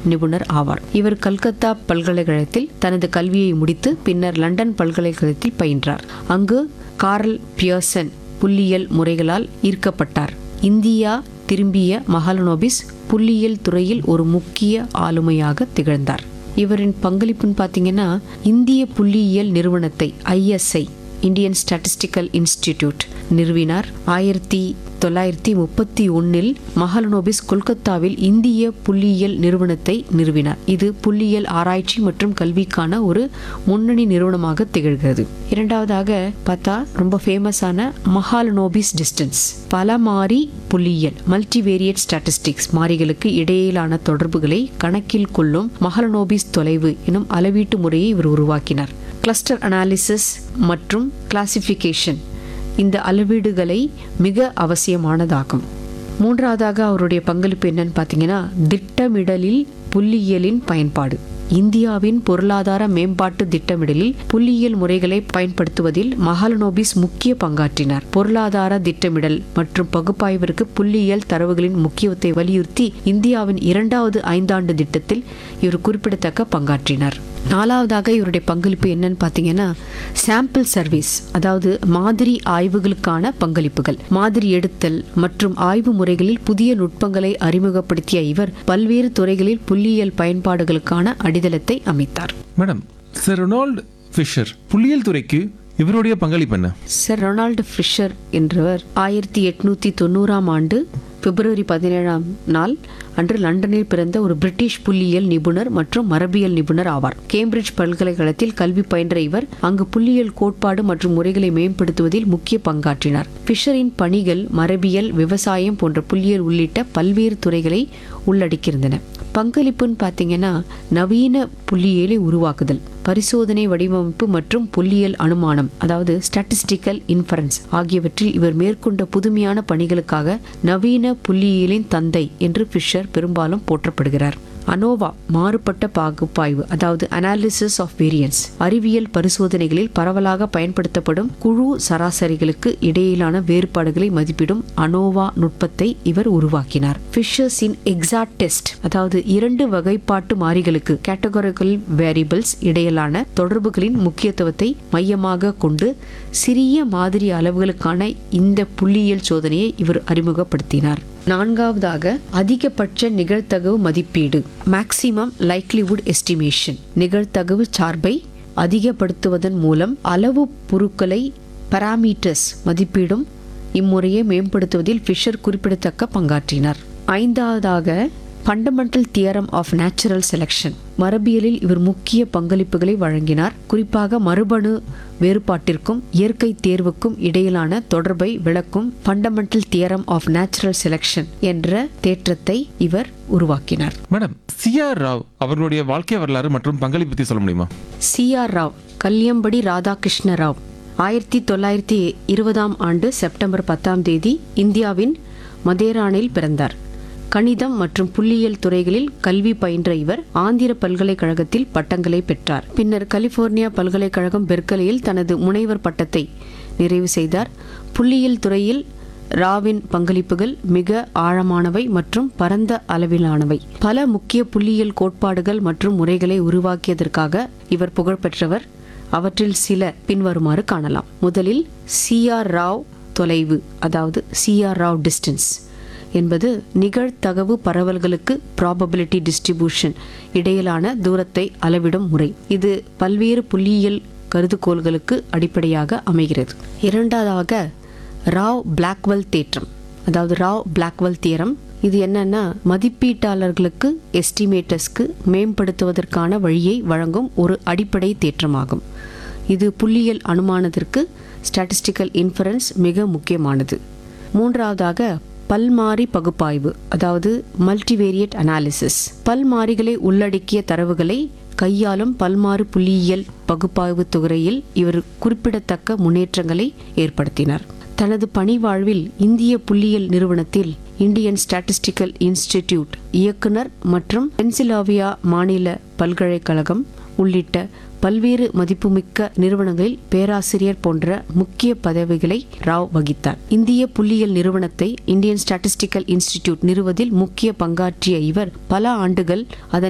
நிபுணர் ஆவார் இவர் கல்கத்தா பல்கலைக்கழகத்தில் தனது கல்வியை முடித்து பின்னர் லண்டன் பல்கலைக்கழகத்தில் பயின்றார் அங்கு கார்ல் பியர்சன் புள்ளியியல் முறைகளால் ஈர்க்கப்பட்டார் இந்தியா திரும்பிய மஹலனோபிஸ் புள்ளியியல் துறையில் ஒரு முக்கிய ஆளுமையாக திகழ்ந்தார் இவரின் பங்களிப்புன்னு பார்த்தீங்கன்னா இந்திய புள்ளியியல் நிறுவனத்தை ஐஎஸ்ஐ இந்தியன் ஸ்டாட்டிஸ்டிக்கல் இன்ஸ்டிடியூட் நிறுவினார் ஆயிரத்தி தொள்ளாயிரத்தி முப்பத்தி ஒன்னில் மஹலனோபிஸ் கொல்கத்தாவில் இந்திய புள்ளியியல் நிறுவனத்தை நிறுவினார் இது புள்ளியியல் ஆராய்ச்சி மற்றும் கல்விக்கான ஒரு முன்னணி நிறுவனமாக திகழ்கிறது இரண்டாவதாக பார்த்தா ரொம்ப ஃபேமஸான மஹாலனோபிஸ் டிஸ்டன்ஸ் பல மாறி புள்ளியியல் மல்டிவேரியட் ஸ்டாட்டிஸ்டிக்ஸ் மாறிகளுக்கு இடையிலான தொடர்புகளை கணக்கில் கொள்ளும் மஹலனோபிஸ் தொலைவு எனும் அளவீட்டு முறையை இவர் உருவாக்கினார் கிளஸ்டர் அனாலிசிஸ் மற்றும் கிளாசிஃபிகேஷன் இந்த அளவீடுகளை மிக அவசியமானதாகும் மூன்றாவதாக அவருடைய பங்களிப்பு என்னன்னு பார்த்தீங்கன்னா திட்டமிடலில் புள்ளியியலின் பயன்பாடு இந்தியாவின் பொருளாதார மேம்பாட்டு திட்டமிடலில் புள்ளியியல் முறைகளை பயன்படுத்துவதில் மஹாலனோபிஸ் முக்கிய பங்காற்றினார் பொருளாதார திட்டமிடல் மற்றும் பகுப்பாய்விற்கு புள்ளியியல் தரவுகளின் முக்கியத்துவத்தை வலியுறுத்தி இந்தியாவின் இரண்டாவது ஐந்தாண்டு திட்டத்தில் இவர் குறிப்பிடத்தக்க பங்காற்றினார் நாலாவதாக இவருடைய பங்களிப்பு என்னன்னு பார்த்தீங்கன்னா சாம்பிள் சர்வீஸ் அதாவது மாதிரி ஆய்வுகளுக்கான பங்களிப்புகள் மாதிரி எடுத்தல் மற்றும் ஆய்வு முறைகளில் புதிய நுட்பங்களை அறிமுகப்படுத்திய இவர் பல்வேறு துறைகளில் புள்ளியியல் பயன்பாடுகளுக்கான அடித்தளத்தை அமைத்தார் மேடம் சார் ரொனால்டு ஃபிஷர் புள்ளியியல் துறைக்கு இவருடைய பங்களிப்பு என்ன சர் ரொனால்டு ஃபிஷர் என்றவர் ஆயிரத்தி எட்நூத்தி தொண்ணூறாம் ஆண்டு பிப்ரவரி பதினேழாம் நாள் அன்று லண்டனில் பிறந்த ஒரு பிரிட்டிஷ் புள்ளியியல் நிபுணர் மற்றும் மரபியல் நிபுணர் ஆவார் கேம்பிரிட்ஜ் பல்கலைக்கழகத்தில் கல்வி பயின்ற இவர் அங்கு புள்ளியியல் கோட்பாடு மற்றும் முறைகளை மேம்படுத்துவதில் முக்கிய பங்காற்றினார் ஃபிஷரின் பணிகள் மரபியல் விவசாயம் போன்ற புள்ளியியல் உள்ளிட்ட பல்வேறு துறைகளை உள்ளடக்கியிருந்தன பங்களிப்புன்னு பார்த்தீங்கன்னா நவீன புள்ளியியலை உருவாக்குதல் பரிசோதனை வடிவமைப்பு மற்றும் புள்ளியியல் அனுமானம் அதாவது ஸ்டாட்டிஸ்டிக்கல் இன்ஃபரன்ஸ் ஆகியவற்றில் இவர் மேற்கொண்ட புதுமையான பணிகளுக்காக நவீன புள்ளியியலின் தந்தை என்று ஃபிஷர் பெரும்பாலும் போற்றப்படுகிறார் அனோவா மாறுபட்ட பகுப்பாய்வு அதாவது அனாலிசிஸ் ஆஃப் வேரியன்ஸ் அறிவியல் பரிசோதனைகளில் பரவலாக பயன்படுத்தப்படும் குழு சராசரிகளுக்கு இடையிலான வேறுபாடுகளை மதிப்பிடும் அனோவா நுட்பத்தை இவர் உருவாக்கினார் ஃபிஷர்ஸ் இன் எக்ஸாக்ட் டெஸ்ட் அதாவது இரண்டு வகைப்பாட்டு மாறிகளுக்கு கேட்டகரிக்கல் வேரியபிள்ஸ் இடையிலான தொடர்புகளின் முக்கியத்துவத்தை மையமாக கொண்டு சிறிய மாதிரி அளவுகளுக்கான இந்த புள்ளியியல் சோதனையை இவர் அறிமுகப்படுத்தினார் நான்காவதாக அதிகபட்ச நிகழ்தகவு மதிப்பீடு மேக்சிமம் லைக்லிவுட் எஸ்டிமேஷன் நிகழ்தகவு சார்பை அதிகப்படுத்துவதன் மூலம் அளவு பொருட்களை பராமீட்டர்ஸ் மதிப்பீடும் இம்முறையை மேம்படுத்துவதில் ஃபிஷர் குறிப்பிடத்தக்க பங்காற்றினார் ஐந்தாவதாக fundamental theorem of natural selection மரபியலில் இவர் முக்கிய பங்களிப்புகளை வழங்கினார் குறிப்பாக மரபணு வேறுபாட்டிற்கும் இயற்கை தேர்வுக்கும் இடையிலான தொடர்பை விளக்கும் fundamental theorem of natural selection என்ற தேற்றத்தை இவர் உருவாக்கினார் மேடம் சி ஆர் ராவ் அவர்களுடைய வாழ்க்கை வரலாறு மற்றும் பங்களிப்பு பற்றி சொல்ல முடியுமா சி ஆர் ராவ் கல்யம்படி ராதாகிருஷ்ண ராவ் ஆயிரத்தி தொள்ளாயிரத்தி இருபதாம் ஆண்டு செப்டம்பர் பத்தாம் தேதி இந்தியாவின் மதேரானில் பிறந்தார் கணிதம் மற்றும் புள்ளியியல் துறைகளில் கல்வி பயின்ற இவர் ஆந்திர பல்கலைக்கழகத்தில் பட்டங்களை பெற்றார் பின்னர் கலிபோர்னியா பல்கலைக்கழகம் பெர்கலியில் தனது முனைவர் பட்டத்தை நிறைவு செய்தார் புள்ளியியல் துறையில் ராவின் பங்களிப்புகள் மிக ஆழமானவை மற்றும் பரந்த அளவிலானவை பல முக்கிய புள்ளியியல் கோட்பாடுகள் மற்றும் முறைகளை உருவாக்கியதற்காக இவர் புகழ்பெற்றவர் அவற்றில் சில பின்வருமாறு காணலாம் முதலில் சிஆர் ராவ் தொலைவு அதாவது சிஆர் ராவ் டிஸ்டன்ஸ் என்பது நிகழ்தகவு பரவல்களுக்கு ப்ராபபிலிட்டி டிஸ்ட்ரிபியூஷன் இடையிலான தூரத்தை அளவிடும் முறை இது பல்வேறு புள்ளியியல் கருதுகோள்களுக்கு அடிப்படையாக அமைகிறது இரண்டாவதாக ராவ் பிளாக்வெல் தேற்றம் அதாவது ராவ் பிளாக்வெல் தியரம் இது என்னன்னா மதிப்பீட்டாளர்களுக்கு எஸ்டிமேட்டர்ஸ்க்கு மேம்படுத்துவதற்கான வழியை வழங்கும் ஒரு அடிப்படை தேற்றமாகும் இது புள்ளியியல் அனுமானத்திற்கு ஸ்டாட்டிஸ்டிக்கல் இன்ஃபரன்ஸ் மிக முக்கியமானது மூன்றாவதாக பல்மாறி பகுப்பாய்வு அதாவது மல்டிவேரியட் அனாலிசிஸ் பல்மாறிகளை உள்ளடக்கிய தரவுகளை கையாளும் பல்மாறு புள்ளியியல் பகுப்பாய்வு துறையில் இவர் குறிப்பிடத்தக்க முன்னேற்றங்களை ஏற்படுத்தினார் தனது பணி வாழ்வில் இந்திய புள்ளியியல் நிறுவனத்தில் இந்தியன் ஸ்டாட்டிஸ்டிக்கல் இன்ஸ்டிடியூட் இயக்குனர் மற்றும் பென்சிலாவியா மாநில பல்கலைக்கழகம் உள்ளிட்ட பல்வேறு மதிப்புமிக்க நிறுவனங்களில் பேராசிரியர் போன்ற முக்கிய பதவிகளை ராவ் வகித்தார் இந்திய புள்ளியியல் நிறுவனத்தை இந்தியன் ஸ்டாட்டிஸ்டிக்கல் இன்ஸ்டிடியூட் நிறுவதில் முக்கிய பங்காற்றிய இவர் பல ஆண்டுகள் அதன்